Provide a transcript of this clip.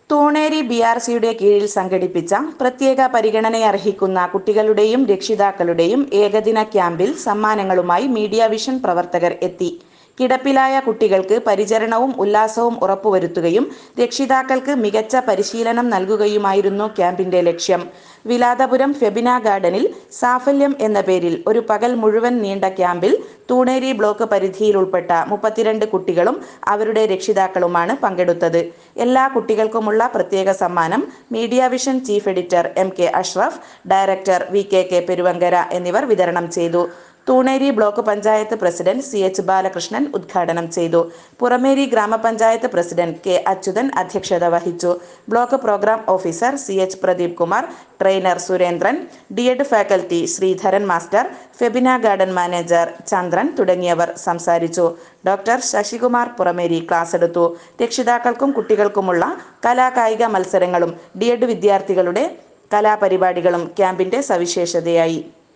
Thooneri B R സിയുടെ കീഴിൽ സംഘടിപ്പിച്ച പ്രത്യേക പരിഗണനയർഹിക്കുന്ന കുട്ടികളുടെയും രക്ഷിതാക്കളുടെയും ഏകദിന ക്യാമ്പിൽ സമ്മാനങ്ങളുമായി മീഡിയ വിഷൻ പ്രവർത്തകർ എത്തി കിടപ്പിലായ കുട്ടികൾക്ക് പരിചരണവും ഉല്ലാസവും ഉറപ്പുവരുത്തുകയും രക്ഷിതാക്കൾക്ക് മികച്ച പരിശീലനം നൽകുകയുമായിരുന്നു ക്യാമ്പിന്റെ ലക്ഷ്യം വിലാതപുരം ഫെബിന ഗാർഡനിൽ സാഫല്യം എന്ന പേരിൽ ഒരു പകൽ മുഴുവൻ നീണ്ട ക്യാമ്പിൽ തൂണേരി ബ്ലോക്ക് പരിധിയിൽ ഉൾപ്പെട്ട മുപ്പത്തിരണ്ട് കുട്ടികളും അവരുടെ രക്ഷിതാക്കളുമാണ് പങ്കെടുത്തത് എല്ലാ കുട്ടികൾക്കുമുള്ള പ്രത്യേക സമ്മാനം media vision chief editor M K Ashraf director V K K Peruvankara എന്നിവർ വിതരണം ചെയ്തു Thooneri block panchayat president C H Balakrishnan ഉദ്ഘാടനം ചെയ്തു പുറമേരി ഗ്രാമപഞ്ചായത്ത് പ്രസിഡന്റ് കെ അച്യുതൻ അധ്യക്ഷത വഹിച്ചു block programme officer C H Pradeep Kumar trainer Surendran D Ed faculty Sreedharan master Febina garden manager Chandran തുടങ്ങിയവർ സംസാരിച്ചു ഡോക്ടർ ശശികുമാർ പുറമേരി ക്ലാസ് എടുത്തു രക്ഷിതാക്കൾക്കും കുട്ടികൾക്കുമുള്ള കലാകായിക മത്സരങ്ങളും ഡി എഡ് വിദ്യാർത്ഥികളുടെ കലാപരിപാടികളും ക്യാമ്പിന്റെ സവിശേഷതയായി